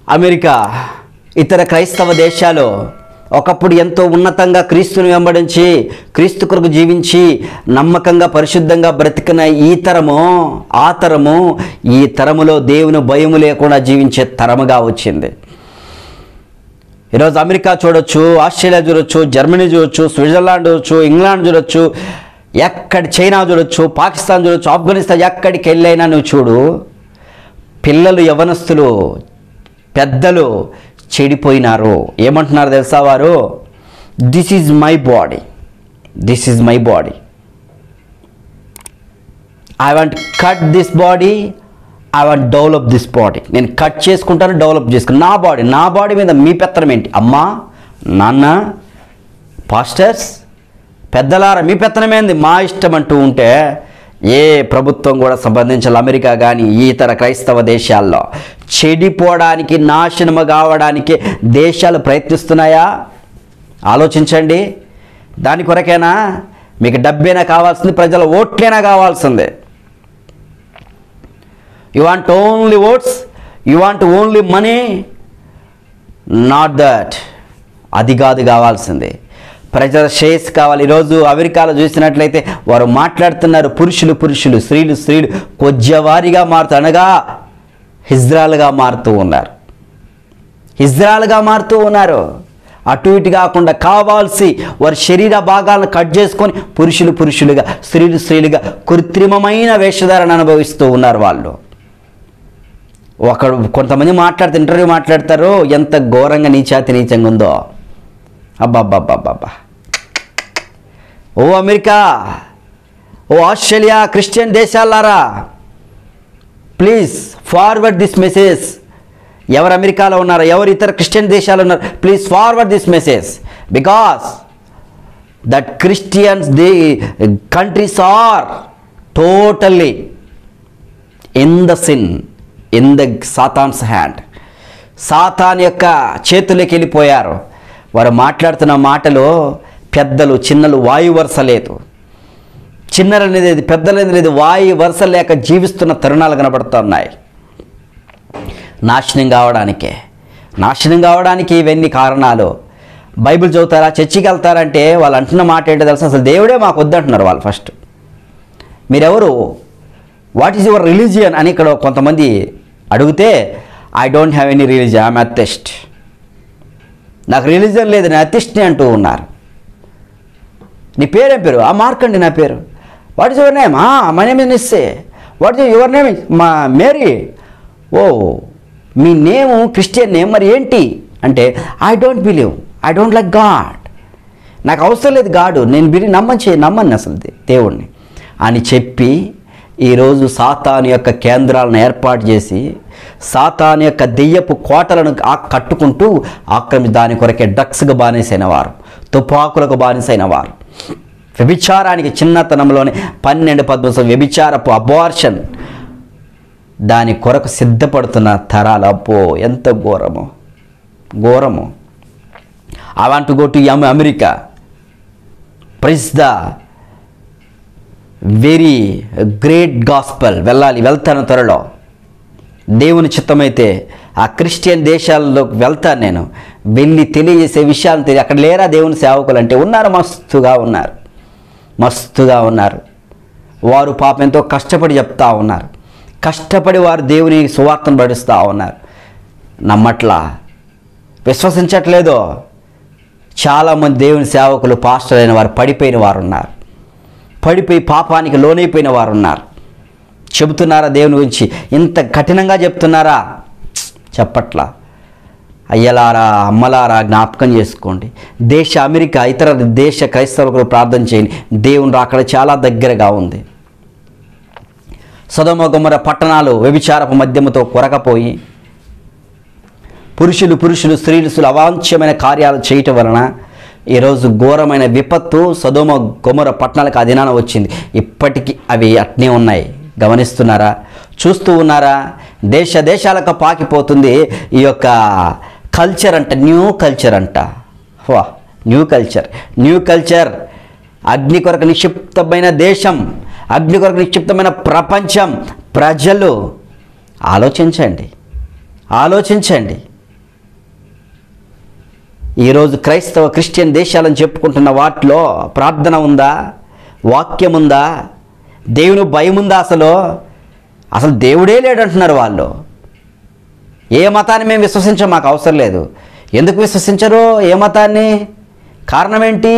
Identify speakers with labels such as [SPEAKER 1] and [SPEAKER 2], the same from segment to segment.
[SPEAKER 1] America ఇతర క్రైస్తవ దేశాలు ఒకప్పుడు ఎంతో ఉన్నతంగా క్రీస్తుని వెంబడించి క్రీస్తు కొరకు జీవించి నమ్మకంగా పరిశుద్ధంగా బ్రతికిన ఈ తరము ఆ తరము ఈ తరములో దేవుని భయము లేకుండా జీవించే తరముగా వచ్చింది ఈరోజు అమెరికా చూడొచ్చు ఆస్ట్రేలియా చూడొచ్చు జర్మనీ చూడొచ్చు స్విట్జర్లాండ్ చూడొచ్చు ఇంగ్లాండ్ చూడొచ్చు ఎక్కడి చైనా చూడొచ్చు పాకిస్తాన్ చూడొచ్చు ఆఫ్ఘనిస్తాన్ ఎక్కడికి వెళ్ళైనా నువ్వు చూడు పిల్లలు యవనస్తులు పెద్దలు చెడిపోయినారు ఏమంటున్నారు తెలుసా వారు this is my body this is my body I want cut this body I want develop this body నేను కట్ చేసుకుంటాను డెవలప్ చేసుకుంటాను నా బాడీ నా బాడీ మీద మీ పెత్తనం ఏంటి అమ్మా నాన్న పాస్టర్స్ పెద్దలార మీ పెత్తనమేంది మా ఇష్టం అంటూ ఉంటే ఏ ప్రభుత్వం కూడా సంబంధించాలి అమెరికా కానీ ఇతర క్రైస్తవ దేశాల్లో చెడిపోవడానికి నాశనము కావడానికి దేశాలు ప్రయత్నిస్తున్నాయా ఆలోచించండి దాని కొరకేనా మీకు డబ్బేనా కావాల్సింది ప్రజల ఓట్లేనా కావాల్సిందే you want only votes you want only money not that అది కాదు కావాల్సింది ప్రజల శ్రేయస్ కావాలి ఈరోజు అమెరికాలో చూసినట్లయితే వారు మాట్లాడుతున్నారు పురుషులు పురుషులు స్త్రీలు స్త్రీలు కొద్దివారిగా మారుతూ అనగా హిజ్రాలుగా మారుతూ ఉన్నారు హిజ్రాలుగా మారుతూ ఉన్నారు అటు ఇటు కాకుండా కావాల్సి వారి శరీర భాగాలను కట్ చేసుకొని పురుషులు పురుషులుగా స్త్రీలు స్త్రీలుగా కృత్రిమమైన వేషధారణ అనుభవిస్తూ ఉన్నారు వాళ్ళు ఒకడు కొంతమంది మాట్లాడితే ఇంటర్వ్యూ మాట్లాడతారు ఎంత ఘోరంగా నీచాతి నీచంగా ఉందో అబ్బాబ్బాబ్బాబ్బా ఓ అమెరికా ఓ ఆస్ట్రేలియా క్రిస్టియన్ దేశాలారా ప్లీజ్ ఫార్వర్డ్ దిస్ మెసేజ్ ఎవరు అమెరికాలో ఉన్నారో ఎవరు ఇతర క్రిస్టియన్ దేశాలు ఉన్నారు please forward this message because that Christians the countries are totally in the sin in the Satan's hand సాతాన్ యొక్క చేతులకి వెళ్ళిపోయారు వారు మాట్లాడుతున్న మాటలు పెద్దలు చిన్నలు వాయు వరుస లేదు చిన్నలు అనేది లేదు, పెద్దలు అనేది లేదు వాయు వరుస లేక జీవిస్తున్న తరుణాలు కనబడుతున్నాయి నాశనం కావడానికే నాశనం కావడానికి ఇవన్నీ కారణాలు బైబిల్ చదువుతారా చర్చికి వెళ్తారంటే వాళ్ళు అంటున్న మాట ఏంటో తెలుసా అసలు దేవుడే మాకు వద్దంటున్నారు వాళ్ళు ఫస్ట్ మీరెవరు వాట్ ఈజ్ యువర్ రిలీజియన్ అని ఇక్కడ కొంతమంది అడిగితే I don't have any religion I'm atheist నాకు రిలీజియన్ లేదు నేను అథిస్ట్ని అంటూ ఉన్నారు నీ పేరేం పేరు ఆ మార్కండి నా పేరు what is your name my name is నిస్సే వాట్ ఇస్ యువర్ నేమ్ మా మేరీ ఓ మీ నేము క్రిస్టియన్ నేమ్ మరి ఏంటి అంటే I don't believe I don't like God నాకు అవసరం లేదు గాడు నేను బిరి నమ్మని చే నమ్మను అసలు దే- దేవుణ్ణి అని చెప్పి ఈరోజు సాతాను యొక్క కేంద్రాలను ఏర్పాటు చేసి సాతాను యొక్క దెయ్యపు కోటలను ఆ- కట్టుకుంటూ ఆక్రమి దాని కొరకే డ్రగ్స్గా బానిసైన వారు తుపాకులకు బానిసైన వారు వ్యభిచారానికి చిన్నతనంలోనే పన్నెండు పద్మసం వ్యభిచారపు అబార్షన్ దాని కొరకు సిద్ధపడుతున్న తరాలు అబ్బో ఎంత ఘోరము ఘోరము I want to go to America praise the very great gospel వెళ్ళాలి వెళ్తాను త్వరలో దేవుని చిత్తమైతే ఆ క్రిస్టియన్ దేశాల్లోకి వెళ్తాను నేను వెళ్ళి తెలియజేసే విషయాలు తెలియ అక్కడ లేరా దేవుని సేవకులు అంటే ఉన్నారు మస్తుగా ఉన్నారు మస్తుగా ఉన్నారు వారు పాపం ఎంతో కష్టపడి చెప్తా ఉన్నారు కష్టపడి వారు దేవుని సువార్తను పడిస్తూ ఉన్నారు నమ్మట్లా విశ్వసించట్లేదో చాలామంది దేవుని సేవకులు పాస్టర్ అయిన వారు పడిపోయిన వారు ఉన్నారు పడిపోయి పాపానికి లోనైపోయిన వారు ఉన్నారు చెబుతున్నారా దేవుని గురించి ఇంత కఠినంగా చెప్తున్నారా చెప్పట్లా అయ్యలారా అమ్మలారా జ్ఞాపకం చేసుకోండి దేశ అమెరికా ఇతర దేశ క్రైస్తవులకు ప్రార్థన చేయండి దేవుని రాకడ చాలా దగ్గరగా ఉంది సదమ గుమ్మర పట్టణాలు వ్యభిచారపు మద్యముతో కొరకపోయి పురుషులు పురుషులు స్త్రీలు స్త్రీలు అవాంఛ్యమైన కార్యాలు చేయటం వలన ఈరోజు ఘోరమైన విపత్తు సదోమ గుమర పట్టణాలకు అధీనాన వచ్చింది ఇప్పటికీ అవి అట్నే ఉన్నాయి గమనిస్తున్నారా చూస్తూ ఉన్నారా దేశ దేశాలకు పాకిపోతుంది ఈ యొక్క కల్చర్ అంట న్యూ కల్చర్ అంట వా న్యూ కల్చర్ న్యూ కల్చర్ అగ్ని కొరకు నిక్షిప్తమైన దేశం అగ్ని కొరకు నిక్షిప్తమైన ప్రపంచం ప్రజలు ఆలోచించండి ఆలోచించండి ఈరోజు క్రైస్తవ క్రిస్టియన్ దేశాలని చెప్పుకుంటున్న వాటిలో ప్రార్థన ఉందా వాక్యం ఉందా దేవుని భయం ఉందా అసలు అసలు దేవుడే లేడంటున్నారు వాళ్ళు ఏ మతాన్ని మేము విశ్వసించం మాకు అవసరం లేదు ఎందుకు విశ్వసించరు ఏ మతాన్ని కారణం ఏంటి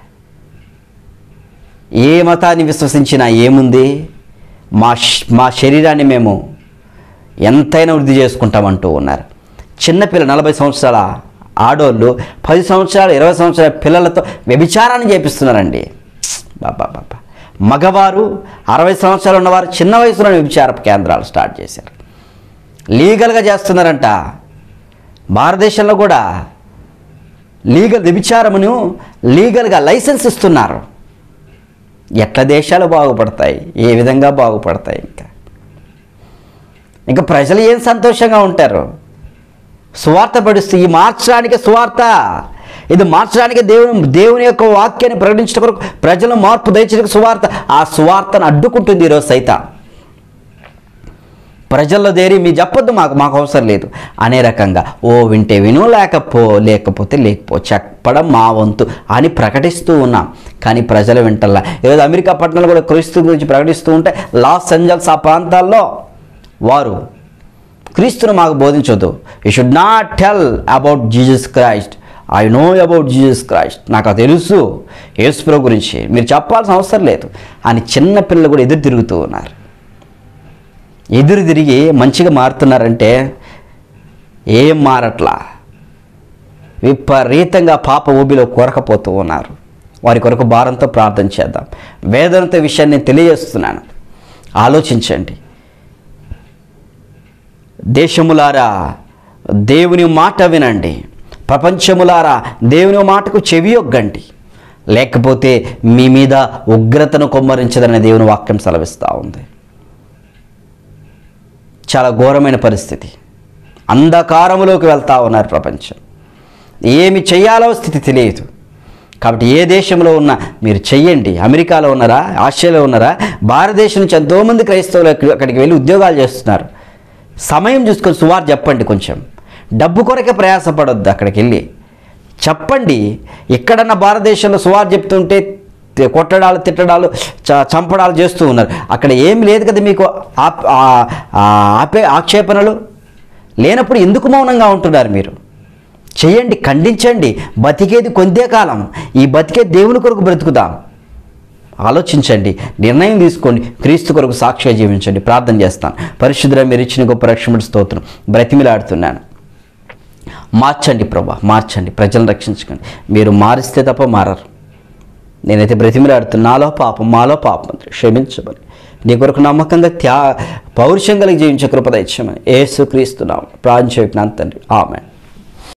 [SPEAKER 1] ఏ మతాన్ని విశ్వసించినా ఏముంది మా శ్- మా శరీరాన్ని మేము ఎంతైనా వృద్ధి చేసుకుంటామంటూ ఉన్నారు చిన్నపిల్ల నలభై సంవత్సరాల ఆడోళ్ళు పది సంవత్సరాలు ఇరవై సంవత్సరాల పిల్లలతో వ్యభిచారాన్ని చేపిస్తున్నారండి బాబా బాబా మగవారు అరవై సంవత్సరాలు ఉన్నవారు చిన్న వయసులో వ్యభిచార కేంద్రాలు స్టార్ట్ చేశారు లీగల్గా చేస్తున్నారంట భారతదేశంలో కూడా లీగల్ వ్యభిచారమును లీగల్గా లైసెన్స్ ఇస్తున్నారు ఎట్ల దేశాలు బాగుపడతాయి ఏ విధంగా బాగుపడతాయి ఇంకా ఇంకా ప్రజలు ఏం సంతోషంగా ఉంటారు సువార్త పడిస్తూ ఈ మార్చడానికి సువార్త ఇది మార్చడానికి దేవుని దేవుని యొక్క వాక్యాన్ని ప్రకటించడం కొరకు ప్రజలు మార్పు దయచేందుకు సువార్త ఆ సువార్తను అడ్డుకుంటుంది ఈరోజు సైతం ప్రజల్లో దేరి మీ చెప్పొద్దు మాకు మాకు అవసరం లేదు అనే రకంగా ఓ వింటే విను లేకపో లేకపోతే లేకపో చెప్పడం మా వంతు అని ప్రకటిస్తూ ఉన్నాం కానీ ప్రజలు వింటల్లా ఈరోజు అమెరికా పట్టణాలు కూడా క్రీస్తు గురించి ప్రకటిస్తూ ఉంటే లాస్ ఏంజల్స్ ఆ ప్రాంతాల్లో వారు క్రీస్తును మాకు బోధించొద్దు you should not tell about Jesus Christ I know about Jesus Christ నాకు అది తెలుసు యేసుప్రభు గురించి మీరు చెప్పాల్సిన అవసరం లేదు అని చిన్న పిల్లలు కూడా ఎదురు తిరుగుతూ ఉన్నారు ఎదురు తిరిగి మంచిగా మారుతున్నారంటే ఏం మారట్లా విపరీతంగా పాప ఊబిలో కొరకపోతూ ఉన్నారు వారి కొరకు భారంతో ప్రార్థన చేద్దాం వేదనతో విషయాన్ని నేను తెలియజేస్తున్నాను ఆలోచించండి దేశములారా దేవుని మాట వినండి ప్రపంచములారా దేవుని మాటకు చెవియొగ్గండి లేకపోతే మీ మీద ఉగ్రతను కొమ్మరించదనే దేవుని వాక్యం సెలవిస్తూ ఉంది చాలా ఘోరమైన పరిస్థితి అంధకారములోకి వెళ్తా ఉన్నారు ప్రపంచం ఏమి చేయాలో స్థితి తెలియదు కాబట్టి ఏ దేశంలో ఉన్నా మీరు చెయ్యండి అమెరికాలో ఉన్నారా ఆస్ట్రేలియాలో ఉన్నారా భారతదేశం నుంచి ఎంతోమంది క్రైస్తవులు అక్కడి- అక్కడికి వెళ్ళి ఉద్యోగాలు చేస్తున్నారు సమయం చూసుకొని సువార్ చెప్పండి కొంచెం డబ్బు కొరకే ప్రయాసపడొద్దు అక్కడికి వెళ్ళి చెప్పండి ఎక్కడన్నా భారతదేశంలో సువార్ చెప్తుంటే తి- కొట్టడాలు తిట్టడాలు చ- చంపడాలు చేస్తూ ఉన్నారు అక్కడ ఏమి లేదు కదా మీకు ఆప్- ఆ- ఆ ఆపే ఆక్షేపణలు లేనప్పుడు ఎందుకు మౌనంగా ఉంటున్నారు మీరు చేయండి ఖండించండి బతికేది కొంతే కాలం ఈ బతికే దేవుని కొరకు బ్రతుకుదాం ఆలోచించండి నిర్ణయం తీసుకోండి క్రీస్తు కొరకు సాక్షిగా జీవించండి ప్రార్థన చేస్తాను పరిశుద్ధ మీరు ఇచ్చిన గొప్ప రక్షణ స్తోత్రం బ్రతిమిలాడుతున్నాను మార్చండి ప్రభా మార్చండి ప్రజలను రక్షించుకోండి మీరు మారిస్తే తప్ప మారరు నేనైతే బ్రతిమిలాడుతున్నా నాలో పాపం మాలో పాపం క్షమించమని నీ కొరకు నమ్మకంగా త్యా పౌరుషం కలిగి జీవించే కృపద ఇచ్చమని ఏసు క్రీస్తున్నాం ప్రార్థన చెప్పిన తండ్రి ఆమె